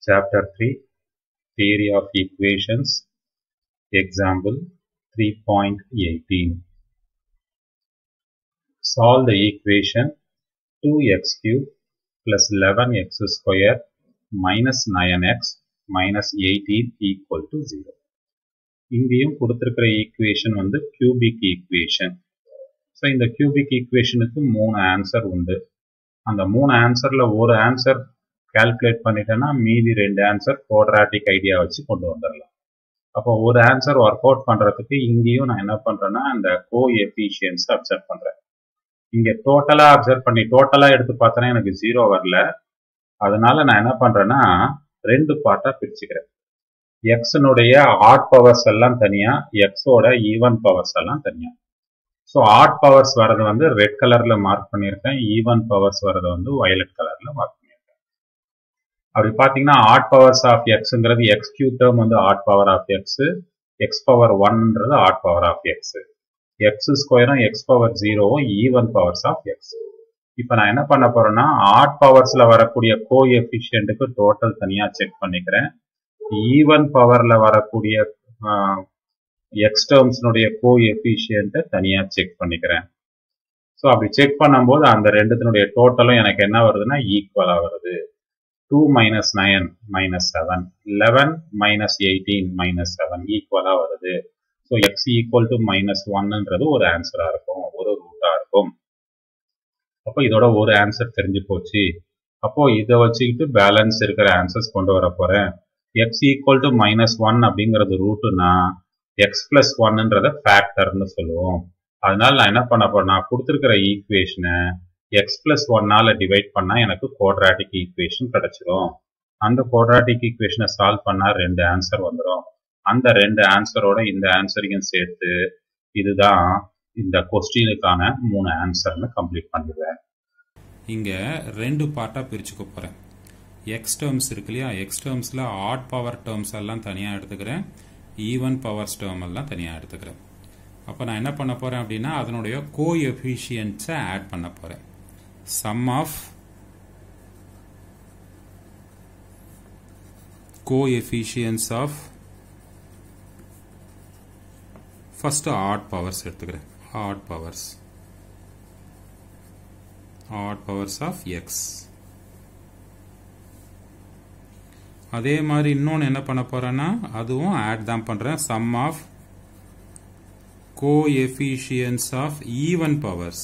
Chapter 3 Theory of Equations Example 3.18 Solve the equation 2x cube plus 11x square minus 9x minus 18 equal to 0 இங்கேயும் கொடுத்திருக்கிற equation வந்து cubic equation so இந்த கியூபிக் ஈக்குவேஷனுக்கு மூணு answer உண்டு அந்த மூணு ஆன்சரில் ஒரு ஆன்சர் கால்குலேட் பண்ணிட்டேன்னா மீதி ரெண்டு ஆன்சர் குவாட்ராட்டிக் ஐடியா வச்சு கொண்டு வந்துடலாம் அப்போ ஒரு ஆன்சர் ஒர்க் அவுட் பண்ணுறதுக்கு இங்கேயும் நான் என்ன பண்ணுறேன்னா அந்த கோ எஃபிஷியன்ஸ் அப்சர்வ் பண்ணுறேன் இங்கே டோட்டலாக அப்சர்வ் பண்ணி டோட்டலாக எடுத்து பார்த்தேன்னா எனக்கு ஜீரோ வரல அதனால நான் என்ன பண்ணுறேன்னா ரெண்டு பார்ட்டாக பிரிச்சுக்கிறேன் எக்ஸனுடைய ஆட் பவர்ஸ் எல்லாம் தனியா எக்ஸோட ஈவன் பவர்ஸ் எல்லாம் தனியா ஸோ ஆட் பவர்ஸ் வர்றது வந்து ரெட் கலர்ல மார்க் பண்ணியிருக்கேன் ஈவன் பவர்ஸ் வர்றது வந்து வயலட் கலர்ல மார்க் பண்ணியிருக்கேன் அப்படி பார்த்தீங்கன்னா ஆட் பவர்ஸ் ஆஃப் எக்ஸுங்கிறது எக்ஸ் கியூ டேர்ம் வந்து odd power of X X power ஒன்ன்றது odd power of X X ஸ்கொயரும் எக்ஸ் பவர் ஜீரோவும் ஈவன் பவர்ஸ் ஆஃப் எக்ஸ் இப்போ நான் என்ன பண்ண போறேன்னா ஆட் பவர்ஸ்ல வரக்கூடிய கோ எஃபிஷியன்ட்டுக்கு டோட்டல் தனியா செக் பண்ணிக்கிறேன் ஈவன் பவர்ல வரக்கூடிய எக்ஸ் டேர்ம்ஸ்னுடைய கோ எஃபிஷியன்ட்டை தனியா செக் பண்ணிக்கிறேன் ஸோ அப்படி செக் பண்ணும்போது அந்த ரெண்டுத்தினுடைய டோட்டலும் எனக்கு என்ன வருதுன்னா ஈக்குவலா வருது two minus nine minus seven eleven minus eighteen minus seven ஈக்குவலா வருது so X equal to minus ஒன்ன்றது ஒரு ஆன்சரா இருக்கும் ஒரு ரூட்டா இருக்கும் அப்போ இதோட ஒரு ஆன்சர் தெரிஞ்சு போச்சு அப்போ இதை வச்சுக்கிட்டு பேலன்ஸ் இருக்கிற ஆன்சர்ஸ் கொண்டு வர போறேன் X equal to minus one அப்படிங்கிறது ரூட்டுனா எக்ஸ் பிளஸ் ஒன்னுன்றத ஃபேக்டர்னு சொல்லுவோம் அதனால நான் என்ன பண்ண போறேன் நான் கொடுத்துருக்கிற ஈக்குவேஷனை எக்ஸ் பிளஸ் ஒன்னால டிவைட் பண்ணா எனக்கு குவாட்ராட்டிக் ஈக்குவேஷன் கிடைச்சிரும் அந்த குவாட்ராட்டிக் ஈக்குவேஷனை சால்வ் பண்ணா ரெண்டு ஆன்சர் வந்துடும் அந்த ரெண்டு ஆன்சரோட இந்த ஆன்சரையும் சேர்த்து இதுதான் இந்த கொஸ்டினுக்கான மூணு ஆன்சர்னு கம்ப்ளீட் பண்ணிடுவேன் இங்க ரெண்டு பார்ட்டா பிரிச்சுக்க போறேன் எக்ஸ் டேர்ம்ஸ் இருக்கு இல்லையா எக்ஸ் டேர்ம்ஸில் ஆட் பவர் டேர்ம்ஸ் எல்லாம் தனியாக எடுத்துக்கிறேன் ஈவன் பவர்ஸ் டேர்ம் எல்லாம் தனியாக எடுத்துக்கிறேன் அப்போ நான் என்ன பண்ண போகிறேன் அப்படின்னா அதனுடைய கோ எஃபிஷியன்ஸை ஆட் பண்ண போகிறேன் sum of coefficients of first odd powers எடுத்துக்கிறேன் odd powers odd powers of X அதே மாதிரி இன்னொன்று என்ன பண்ண போறேன்னா அதுவும் ஆட் தான் பண்றேன் sum of coefficients of even powers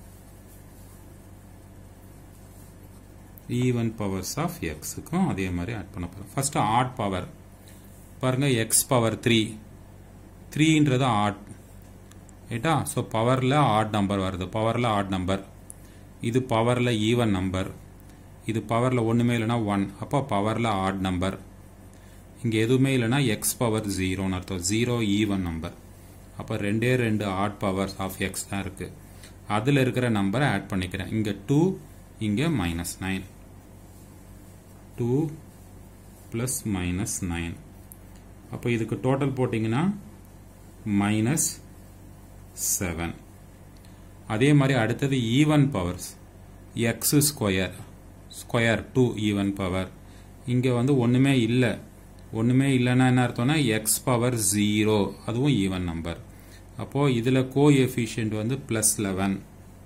even powers of எக்ஸுக்கும் அதே மாதிரி ஆட் பண்ண போறேன் ஃபர்ஸ்ட் ஆட் பவர் பாருங்க எக்ஸ் பவர் த்ரீ த்ரீன்றது ஆட் ரைட்டா ஸோ பவரில் ஆட் நம்பர் வருது பவரில் ஆட் நம்பர் இது பவரில் ஈவன் நம்பர் இது பவரில் ஒன்றுமே இல்லைனா ஒன் அப்போ பவரில் ஆட் நம்பர் இங்கே எதுவுமே இல்லைனா எக்ஸ் பவர் ஜீரோன்னு அர்த்தம் ஜீரோ ஈவன் நம்பர் அப்போ ரெண்டே ரெண்டு ஆட் பவர்ஸ் ஆஃப் எக்ஸ் தான் இருக்குது அதில் இருக்கிற நம்பரை ஆட் பண்ணிக்கிறேன் இங்கே டூ இங்கே minus nine two plus minus nine அப்போ இதுக்கு டோட்டல் போட்டிங்கன்னா மைனஸ் செவன் அதே மாதிரி அடுத்தது even powers X square square two even power இங்கே வந்து ஒன்றுமே இல்லை ஒன்றுமே இல்லைன்னா என்ன அர்த்தம்னா எக்ஸ் பவர் ஜீரோ அதுவும் ஈவன் நம்பர் அப்போது இதில் கோ எஃபிஷியன்ட் வந்து ப்ளஸ் லெவன்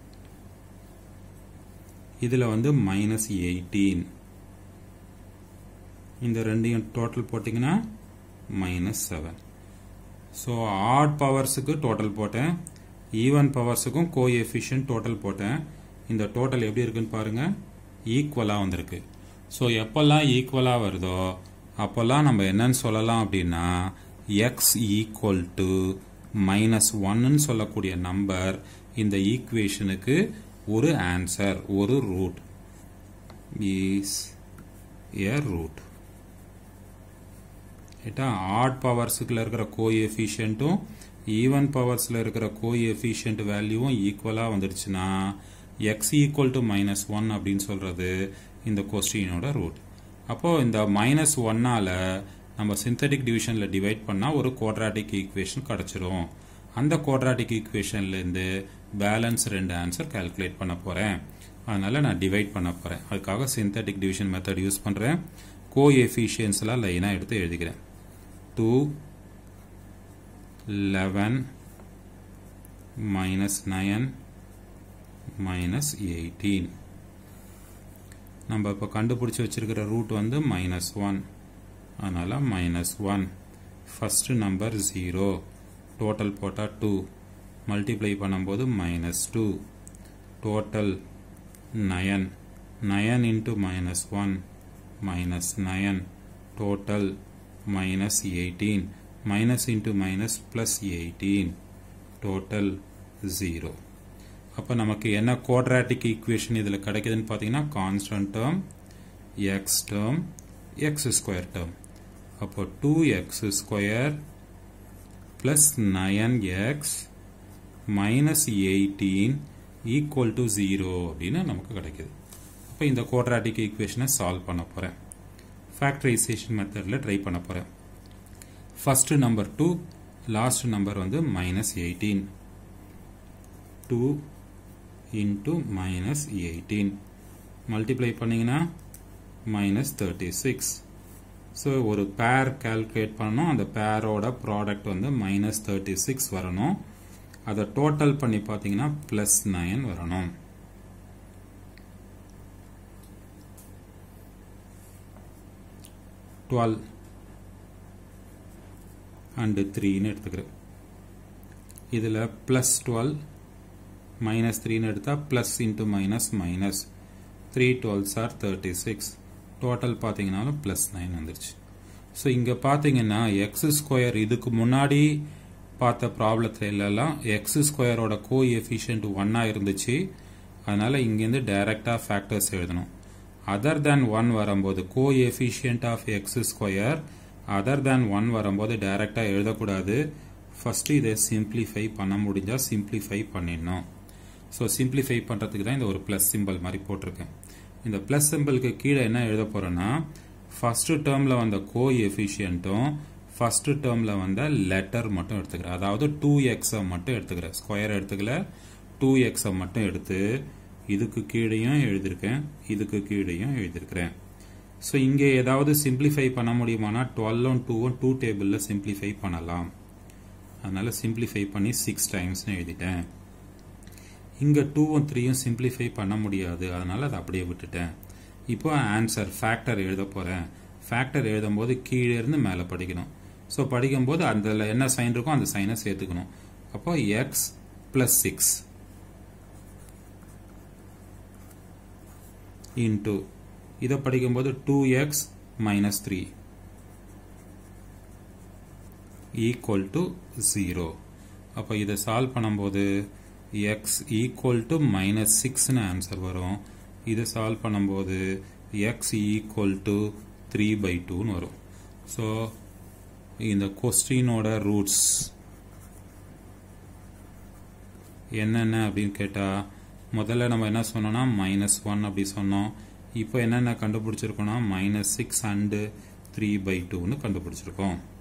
இதில் வந்து மைனஸ் எயிட்டீன் இந்த ரெண்டையும் டோட்டல் போட்டிங்கன்னா மைனஸ் செவன் ஸோ ஆட் பவர்ஸுக்கு டோட்டல் போட்டேன் ஈவன் பவர்ஸுக்கும் கோ எஃபிஷியன்ட் டோட்டல் போட்டேன் இந்த டோட்டல் எப்படி இருக்குன்னு பாருங்கள் ஈக்குவலாக வந்திருக்கு ஸோ எப்போல்லாம் ஈக்குவலாக வருதோ அப்போல்லாம் நம்ம என்னன்னு சொல்லலாம் அப்படின்னா எக்ஸ் ஈக்குவல் டு மைனஸ் ஒன்னு சொல்லக்கூடிய நம்பர் இந்த ஈக்குவேஷனுக்கு ஒரு ஆன்சர் ஒரு ரூட் இஸ் ஏ ரூட் ரைட்டா ஆட் பவர்ஸுக்குள்ள இருக்கிற கோ எஃபிஷியன்ட்டும் ஈவன் பவர்ஸில் இருக்கிற கோ எஃபிஷியன்ட் வேல்யூவும் ஈக்குவலாக வந்துடுச்சுன்னா X equal to minus one அப்படின்னு சொல்கிறது இந்த கொஸ்டினோட ரூட் அப்போது இந்த மைனஸ் ஒன்னால் நம்ம சிந்தட்டிக் டிவிஷனில் டிவைட் பண்ணால் ஒரு குவாட்ராட்டிக் ஈக்குவேஷன் கிடச்சிரும் அந்த குவாட்ராட்டிக் ஈக்குவேஷன்லேருந்து பேலன்ஸ் ரெண்டு ஆன்சர் கால்குலேட் பண்ண போகிறேன் அதனால் நான் டிவைட் பண்ண போகிறேன் அதுக்காக சிந்தட்டிக் டிவிஷன் மெத்தட் யூஸ் பண்ணுறேன் கோ எஃபிஷியன்ஸ்லாம் லைனாக எடுத்து எழுதிக்கிறேன் two eleven minus nine minus eighteen நம்ம இப்போ கண்டுபிடிச்சி வச்சிருக்கிற ரூட் வந்து மைனஸ் ஒன் அதனால் minus one first number zero total போட்டால் டூ மல்டிப்ளை பண்ணும்போது minus two total nine nine into minus one minus nine total minus eighteen minus into minus plus eighteen total zero அப்போ நமக்கு என்ன quadratic equation இதில் கிடைக்குதுன்னு பார்த்தீங்கன்னா constant term X term X square term அப்போ two X square plus nine X minus eighteen equal to zero அப்படின்னு நமக்கு கிடைக்குது அப்போ இந்த குவாட்ராட்டிக் ஈக்குவேஷனை சால்வ் பண்ண போகிறேன் ஃபேக்டரைசேஷன் மெத்தடில் ட்ரை பண்ண போகிறேன் first number two last number வந்து minus eighteen two into minus eighteen multiply பண்ணிங்கன்னா மைனஸ் தேர்ட்டி சிக்ஸ் ஸோ ஒரு பேர் கால்குலேட் பண்ணணும் அந்த பேரோட ப்ராடக்ட் வந்து மைனஸ் தேர்ட்டி சிக்ஸ் வரணும் அதை டோட்டல் பண்ணி பார்த்தீங்கன்னா ப்ளஸ் நைன் வரணும் டுவெல் அண்டு த்ரீன்னு எடுத்துக்கிறேன் இதில் ப்ளஸ் டுவெல் மைனஸ் த்ரீன்னு எடுத்தால் plus into minus minus three twelves are thirty six total பார்த்தீங்கன்னாலும் ப்ளஸ் நைன் வந்துருச்சு ஸோ இங்கே பார்த்தீங்கன்னா எக்ஸ் ஸ்கொயர் இதுக்கு முன்னாடி பார்த்த ப்ராப்ளத்தில் எல்லாம் எக்ஸ் ஸ்கொயரோட கோ எஃபிஷியன்ட் ஒன்னாக இருந்துச்சு அதனால் இங்கேருந்து டைரெக்டாக ஃபேக்டர்ஸ் எழுதணும் அதர் தேன் ஒன் வரும்போது coefficient of X square other than one வரும்போது டைரெக்டாக எழுதக்கூடாது ஃபஸ்ட்டு இதை சிம்பிளிஃபை பண்ண முடிஞ்சால் சிம்பிளிஃபை பண்ணிடணும் ஸோ சிம்பிளிஃபை பண்ணுறதுக்கு தான் இந்த ஒரு ப்ளஸ் சிம்பிள் மாதிரி போட்டிருக்கேன் இந்த ப்ளஸ் சிம்பிளுக்கு கீழே என்ன எழுத போகிறேன்னா ஃபஸ்ட்டு டேர்மில் வந்த கோ எஃபிஷியன்ட்டும் ஃபஸ்ட்டு டேர்மில் வந்த லெட்டர் மட்டும் எடுத்துக்கிறேன் அதாவது டூ எக்ஸை மட்டும் எடுத்துக்கிறேன் ஸ்கொயர் எடுத்துக்கல டூ எக்ஸை மட்டும் எடுத்து இதுக்கு கீழேயும் எழுதியிருக்கேன் இதுக்கு கீழேயும் எழுதியிருக்கிறேன் ஸோ இங்கே ஏதாவது சிம்பிளிஃபை பண்ண முடியுமானா டுவெல்லும் டூவும் டூ டேபிளில் சிம்பிளிஃபை பண்ணலாம் அதனால் சிம்பிளிஃபை பண்ணி சிக்ஸ் டைம்ஸ்னு எழுதிட்டேன் இங்கே டூவும் த்ரீயும் சிம்பிளிஃபை பண்ண முடியாது அதனால் அதை அப்படியே விட்டுட்டேன் இப்போ ஆன்சர் ஃபேக்டர் எழுத போகிறேன் ஃபேக்டர் எழுதும்போது கீழே இருந்து மேலே படிக்கணும் ஸோ படிக்கும்போது அதில் என்ன சைன் இருக்கோ அந்த சைனை சேர்த்துக்கணும் அப்போ எக்ஸ் ப்ளஸ் சிக்ஸ் இன்டூ இதை படிக்கும்போது two X minus three equal to zero அப்போ இதை சால்வ் பண்ணும்போது எக்ஸ் ஈக்குவல் டு மைனஸ் சிக்ஸ்னு ஆன்சர் வரும் இதை சால்வ் பண்ணும்போது X equal to three by டூன்னு வரும் ஸோ இந்த கொஸ்டினோட ரூட்ஸ் என்னென்ன அப்படின்னு கேட்டால் முதல்ல நம்ம என்ன சொன்னோம்னா மைனஸ் ஒன் அப்படி சொன்னோம் இப்போ என்னென்ன கண்டுபிடிச்சிருக்கோம்னா minus six and three by டூன்னு கண்டுபிடிச்சிருக்கோம்